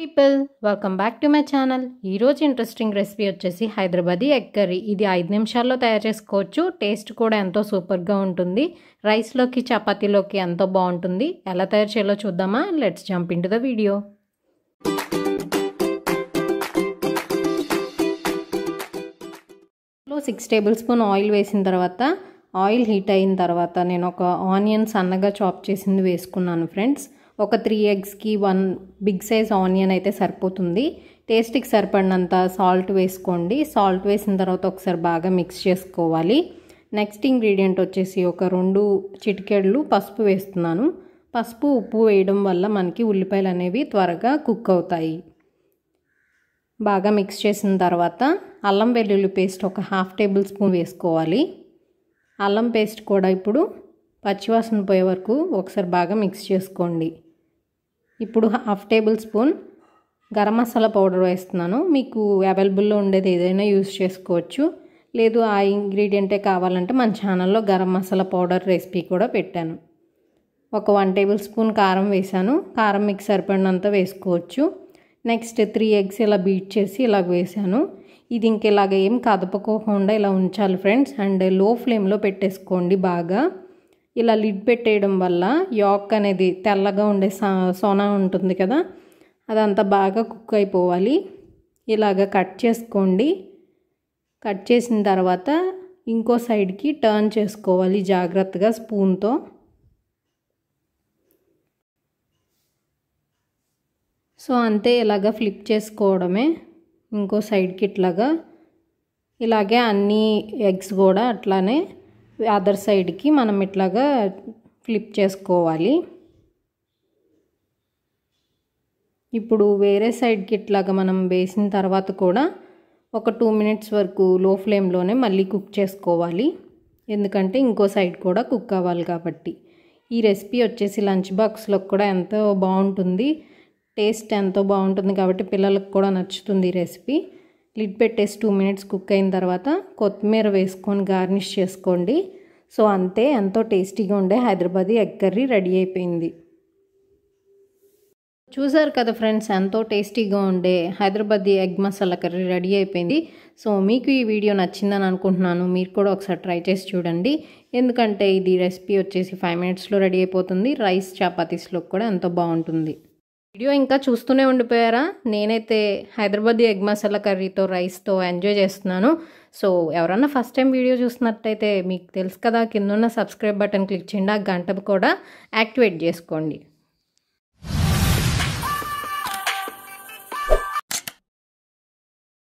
people welcome back to my channel ఈరోజు interesting recipe వచ్చేసి Hyderabadi egg curry ఇది ఐదు నిమిషాల్లో తయారు చేసుకోవచ్చు టేస్ట్ కూడా ఎంతో సూపర్గా ఉంటుంది రైస్లోకి చపాతీలోకి ఎంతో బాగుంటుంది ఎలా తయారు చేయాలో చూద్దామా let's jump into the video six tablespoon oil వేసిన తర్వాత ఆయిల్ హీట్ అయిన తర్వాత నేను ఒక ఆనియన్ సన్నగా చాప్ చేసింది వేసుకున్నాను ఫ్రెండ్స్ ఒక త్రీ ఎగ్స్కి వన్ బిగ్ సైజ్ ఆనియన్ అయితే సరిపోతుంది టేస్ట్కి సరిపడినంత సాల్ట్ వేసుకోండి సాల్ట్ వేసిన తర్వాత ఒకసారి బాగా మిక్స్ చేసుకోవాలి నెక్స్ట్ ఇంగ్రీడియంట్ వచ్చేసి ఒక రెండు చిటికెళ్ళు పసుపు వేస్తున్నాను పసుపు ఉప్పు వేయడం వల్ల మనకి ఉల్లిపాయలు అనేవి త్వరగా కుక్ అవుతాయి బాగా మిక్స్ చేసిన తర్వాత అల్లం వెల్లుల్లి పేస్ట్ ఒక హాఫ్ టేబుల్ స్పూన్ వేసుకోవాలి అల్లం పేస్ట్ కూడా ఇప్పుడు పచ్చివాసన పోయే వరకు ఒకసారి బాగా మిక్స్ చేసుకోండి ఇప్పుడు half tablespoon garam masala powder వేస్తున్నాను మీకు అవైలబుల్లో ఉండేది ఏదైనా యూస్ చేసుకోవచ్చు లేదు ఆ ఇంగ్రీడియంటే కావాలంటే మన ఛానల్లో గరం మసాలా పౌడర్ రెసిపీ కూడా పెట్టాను ఒక వన్ టేబుల్ స్పూన్ కారం వేసాను కారం మీకు సరిపడినంత వేసుకోవచ్చు నెక్స్ట్ త్రీ ఎగ్స్ ఇలా బీట్ చేసి ఇలాగ వేసాను ఇది ఇంక ఇలాగ ఏం కదపకోకుండా ఇలా ఉంచాలి ఫ్రెండ్స్ అండ్ లో ఫ్లేమ్లో పెట్టేసుకోండి బాగా ఇలా లిడ్ పెట్టేయడం వల్ల యాక్ అనేది తెల్లగా ఉండే సోనా ఉంటుంది కదా అదంతా బాగా కుక్ అయిపోవాలి ఇలాగ కట్ చేసుకోండి కట్ చేసిన తర్వాత ఇంకో సైడ్కి టర్న్ చేసుకోవాలి జాగ్రత్తగా స్పూన్తో సో అంతే ఇలాగ ఫ్లిప్ చేసుకోవడమే ఇంకో సైడ్కి ఇట్లాగా ఇలాగే అన్ని ఎగ్స్ కూడా అట్లానే అదర్ సైడ్కి మనం ఇట్లాగా ఫ్లిప్ చేసుకోవాలి ఇప్పుడు వేరే సైడ్కి ఇట్లాగా మనం వేసిన తర్వాత కూడా ఒక టూ మినిట్స్ వరకు లో ఫ్లేమ్లోనే మళ్ళీ కుక్ చేసుకోవాలి ఎందుకంటే ఇంకో సైడ్ కూడా కుక్ అవ్వాలి కాబట్టి ఈ రెసిపీ వచ్చేసి లంచ్ బాక్స్లో కూడా ఎంతో బాగుంటుంది టేస్ట్ ఎంతో బాగుంటుంది కాబట్టి పిల్లలకు కూడా నచ్చుతుంది ఈ రెసిపీ లిడ్ పెట్టేసి టూ మినిట్స్ కుక్ అయిన తర్వాత కొత్తిమీర వేసుకొని గార్నిష్ చేసుకోండి సో అంతే ఎంతో టేస్టీగా ఉండే హైదరాబాదీ ఎగ్ కర్రీ రెడీ అయిపోయింది చూసారు కదా ఫ్రెండ్స్ ఎంతో టేస్టీగా ఉండే Hyderabadi egg masala curry ready అయిపోయింది సో మీకు ఈ వీడియో నచ్చిందని అనుకుంటున్నాను మీరు కూడా ఒకసారి ట్రై చేసి చూడండి ఎందుకంటే ఇది రెసిపీ వచ్చేసి ఫైవ్ మినిట్స్లో రెడీ అయిపోతుంది రైస్ చపాతీస్లో కూడా ఎంతో బాగుంటుంది వీడియో ఇంకా చూస్తూనే ఉండిపోయారా నేనైతే హైదరాబాదీ ఎగ్ మసాలా కర్రీతో రైస్తో ఎంజాయ్ చేస్తున్నాను సో ఎవరన్నా ఫస్ట్ టైం వీడియో చూసినట్టయితే మీకు తెలుసు కదా కింద ఉన్న సబ్స్క్రైబ్ బటన్ క్లిక్ చేయండి ఆ గంట కూడా యాక్టివేట్ చేసుకోండి